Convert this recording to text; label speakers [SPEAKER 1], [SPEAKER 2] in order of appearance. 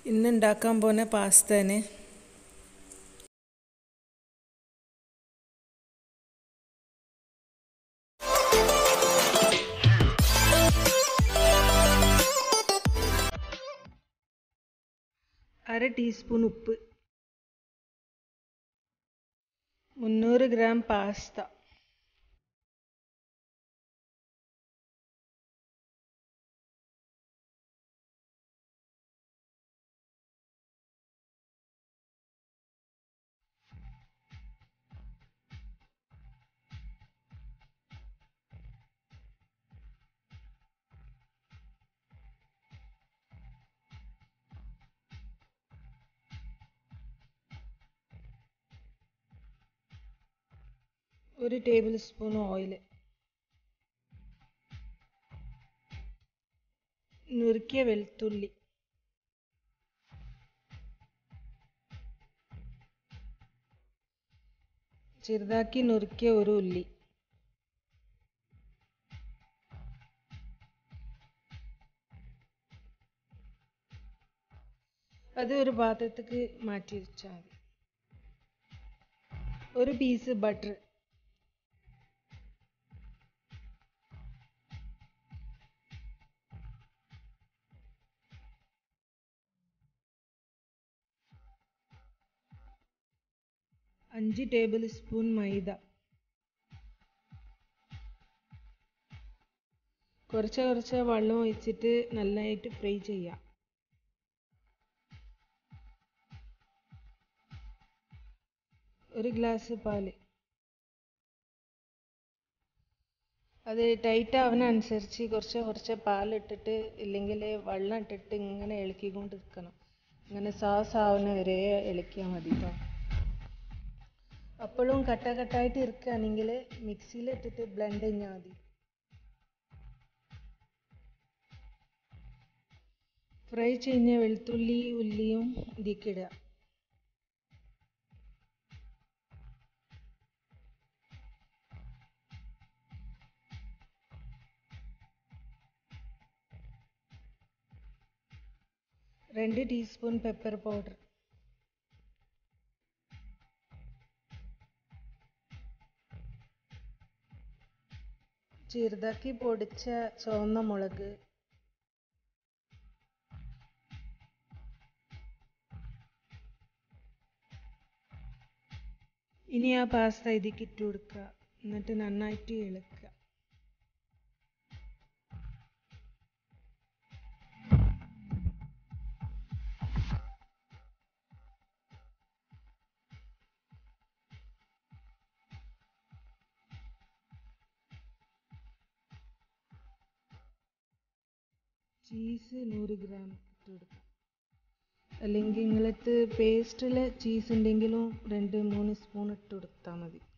[SPEAKER 1] ഇന്ന് ഉണ്ടാക്കാൻ പോകുന്ന പാസ്തേന് അര ടീസ്പൂൺ ഉപ്പ് മുന്നൂറ് ഗ്രാം പാസ്ത ഒരു ടേബിൾ സ്പൂൺ ഓയിൽ നുറുക്കിയ വെളുത്തുള്ളി ചെറുതാക്കി നുറുക്കിയ ഒരു ഉള്ളി അത് ഒരു പാത്രത്തേക്ക് മാറ്റി വെച്ചാൽ മതി ഒരു പീസ് ബട്ടർ അഞ്ച് ടേബിൾ സ്പൂൺ മൈദ കുറച്ച് കുറച്ച് വെള്ളം ഒഴിച്ചിട്ട് നല്ലതായിട്ട് ഫ്രൈ ചെയ്യാം ഒരു ഗ്ലാസ് പാല് അത് ടൈറ്റ് ആവുന്നതനുസരിച്ച് കുറച്ച് കുറച്ച് പാലിട്ടിട്ട് ഇല്ലെങ്കിൽ വെള്ളം ഇട്ടിട്ട് ഇങ്ങനെ ഇളക്കിക്കൊണ്ട് നിൽക്കണം ഇങ്ങനെ സാസ് ആവുന്ന വരെ ഇളക്കിയാൽ മതി കേട്ടോ അപ്പോഴും കട്ട കട്ടായിട്ട് ഇരിക്കുകയാണെങ്കിൽ മിക്സിയിൽ ഇട്ടിട്ട് ബ്ലെൻഡ് കഴിഞ്ഞാൽ മതി ഫ്രൈ ചെയ്യുന്ന വെളുത്തുള്ളി ഉള്ളിയും ഇതിലേക്ക് ഇടുക രണ്ട് ടീസ്പൂൺ പെപ്പർ പൗഡർ ചെറുതാക്കി പൊടിച്ച ചുവന്ന മുളക് ഇനി ആ പാസ്ത ഇതിലേക്ക് ഇട്ട് കൊടുക്കുക എന്നിട്ട് നന്നായിട്ട് ഇളക്കുക ചീസ് നൂറ് ഗ്രാം ഇട്ട് കൊടുക്കുക അല്ലെങ്കിൽ നിങ്ങളടുത്ത് പേസ്റ്റിൽ ചീസ് ഉണ്ടെങ്കിലും രണ്ട് മൂന്ന് സ്പൂൺ ഇട്ട് കൊടുത്താൽ മതി